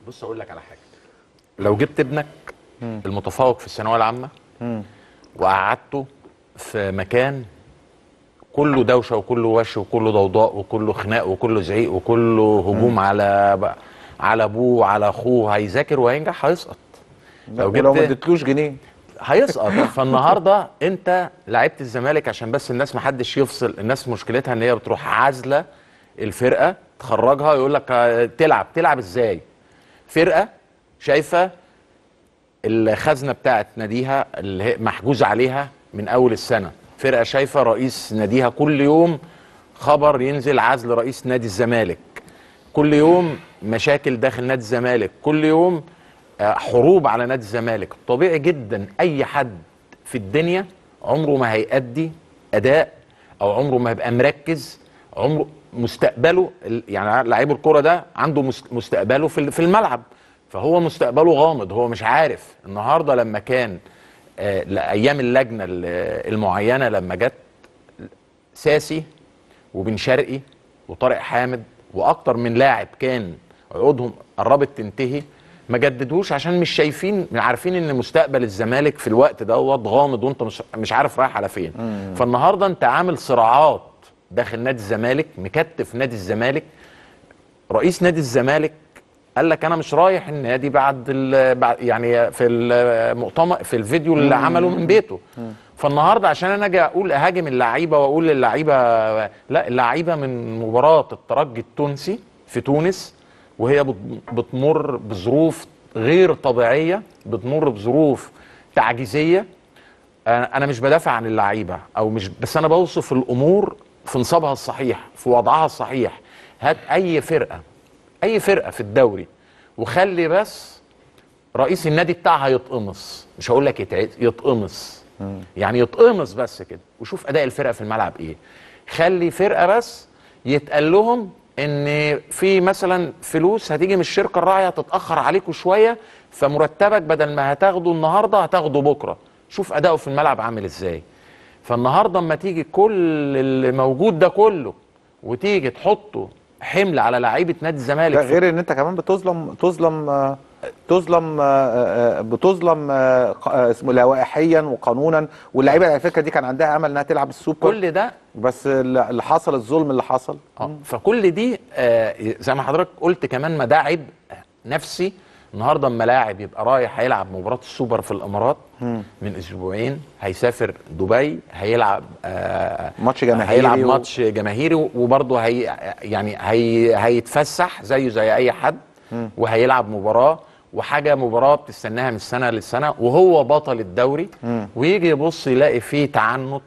بص اقول لك على حاجه لو جبت ابنك المتفوق في الثانويه العامه وقعدته في مكان كله دوشه وكله وش وكله ضوضاء وكله خناق وكله زعيق وكله هجوم على ب- على ابوه وعلى اخوه هيذاكر وهينجح هيسقط لو لو ما اديتلوش جنيه هيسقط فالنهارده انت لعيبه الزمالك عشان بس الناس ما حدش يفصل الناس مشكلتها ان هي بتروح عازله الفرقه تخرجها يقول لك آه، تلعب تلعب ازاي فرقه شايفه الخزنه بتاعت ناديها اللي هي محجوز عليها من اول السنه فرقه شايفه رئيس ناديها كل يوم خبر ينزل عزل رئيس نادي الزمالك كل يوم مشاكل داخل نادي الزمالك كل يوم آه، حروب على نادي الزمالك طبيعي جدا اي حد في الدنيا عمره ما هيأدي اداء او عمره ما هيبقى مركز عمره مستقبله ال- يعني لعيب الكرة ده عنده مست- مستقبله في ال- في الملعب فهو مستقبله غامض هو مش عارف النهارده لما كان آه، لايام اللجنه ال- المعينه لما جت ساسي وبن شرقي وطارق حامد واكتر من لاعب كان عقودهم قربت تنتهي ما جددوش عشان مش شايفين عارفين ان مستقبل الزمالك في الوقت دوت غامض وانت مش مش عارف رايح على فين فالنهارده انت عامل صراعات داخل نادي الزمالك مكتف نادي الزمالك رئيس نادي الزمالك قال لك انا مش رايح النادي بعد ال- بعد- يعني في المؤتمر في الفيديو اللي عمله من بيته فالنهارده عشان انا اجي اقول اهاجم اللعيبه واقول اللعيبه لا اللعيبه من مباراه الترجي التونسي في تونس وهي بت- بتمر بظروف غير طبيعيه بتمر بظروف تعجيزيه انا أنا مش بدافع عن اللعيبه او مش بس انا بوصف الامور في نصابها الصحيح في وضعها الصحيح هات اي فرقه اي فرقه في الدوري وخلي بس رئيس النادي بتاعها يتقمص مش هقول لك يتعد يتقمص يعني يتقمص بس كده وشوف اداء الفرقه في الملعب ايه خلي فرقه بس يتقال لهم ان في مثلا فلوس هتيجي من الشركه الراعيه تتاخر عليكم شويه فمرتبك بدل ما هتاخده النهارده هتاخده بكره شوف اداؤه في الملعب عامل ازاي فالنهارده اما تيجي كل اللي موجود ده كله وتيجي تحطه حمل على لعيبه نادي الزمالك ده غير ان انت كمان بتظلم تظلم آه، تظلم آه، آه، بتظلم آه، ق- آه، اسمه لوائحيا وقانونا واللعيبه على فكره دي كان عندها امل انها تلعب السوبر كل ده بس اللي اللي حصل الظلم اللي حصل اه فكل دي آه زي ما حضرتك قلت كمان ما ده عبء نفسي النهارده اما لاعب يبقى رايح هيلعب مباراه السوبر في الامارات من اسبوعين هيسافر دبي هيلعب آه ماتش جماهيري هيلعب و- ماتش جماهيري وبرضه هي يعني هي هيتفسح زيه زي اي حد وهيلعب مباراه وحاجه مباراه بتستناها من سنه للسنه وهو بطل الدوري ويجي يبص يلاقي فيه تعنت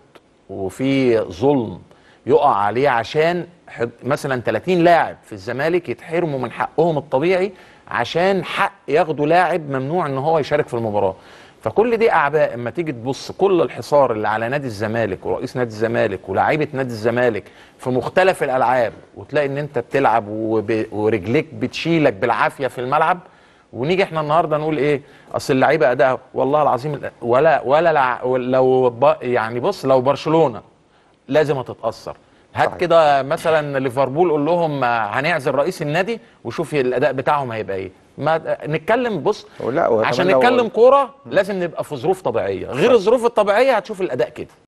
وفي ظلم يقع عليه عشان حد- مثلا 30 لاعب في الزمالك يتحرموا من حقهم الطبيعي عشان حق ياخدوا لاعب ممنوع ان هو يشارك في المباراه فكل دي اعباء اما تيجي تبص كل الحصار اللي على نادي الزمالك ورئيس نادي الزمالك ولاعيبه نادي الزمالك في مختلف الالعاب وتلاقي ان انت بتلعب وب... ورجليك بتشيلك بالعافيه في الملعب ونيجي احنا النهارده نقول ايه اصل اللعيبه اداء والله العظيم ولا ولا لع... لو ب... يعني بص لو برشلونه لازم هتتاثر هات صحيح. كده مثلا ليفربول قول لهم آه، هنعزل رئيس النادي وشوف الاداء بتاعهم هيبقى ايه ما نتكلم بص لا، وكمان عشان لو- نتكلم كوره لازم نبقى في ظروف طبيعيه غير الظروف الطبيعيه هتشوف الاداء كده